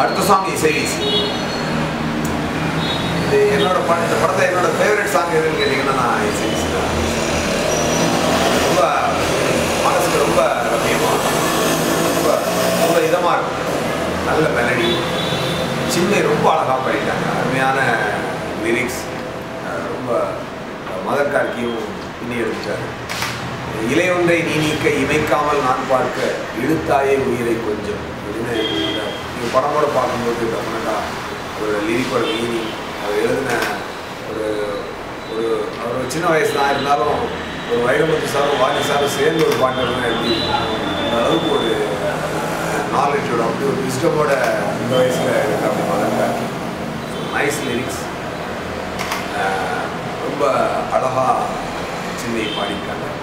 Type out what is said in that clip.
அடுத்த சாங் இசை வீசி இது என்னோட படம் இந்த படத்தை என்னோட ஃபேவரட் சாங் எதுன்னு கேட்டிங்கன்னா நான் இசை வீசி தான் ரொம்ப மனசுக்கு ரொம்ப ரம்மியமாக ரொம்ப ரொம்ப இதமாக இருக்கும் நல்ல மெலடி சின்ன ரொம்ப அழகாக படித்தாங்க அருமையான லிரிக்ஸ் ரொம்ப மதர் கார்கியும் பின்னி எடுத்துட்டாரு இலையொன்றை நீ நீக்க இமைக்காமல் நான் பார்க்க இழுத்தாயே உயிரை கொஞ்சம் அப்படின்னு இந்த நீங்கள் படமோட பார்க்கும்போது டெஃபினட்டா ஒரு லிரிக்கோட மீனிங் அவர் எழுதின ஒரு ஒரு அவர் ஒரு சின்ன வயசு தான் இருந்தாலும் ஒரு வைரமுத்து சாரும் வாணி சாரும் சேர்ந்து ஒரு பாட்டு எழுதுனா எப்படி அந்த அளவுக்கு ஒரு நாலேஜோட அப்படி ஒரு விஸ்டமோட இந்த வயசில் இருக்கு அப்படி மதர் நைஸ் லிரிக்ஸ் ரொம்ப அழகாக சின்னை பாடியிருக்காங்க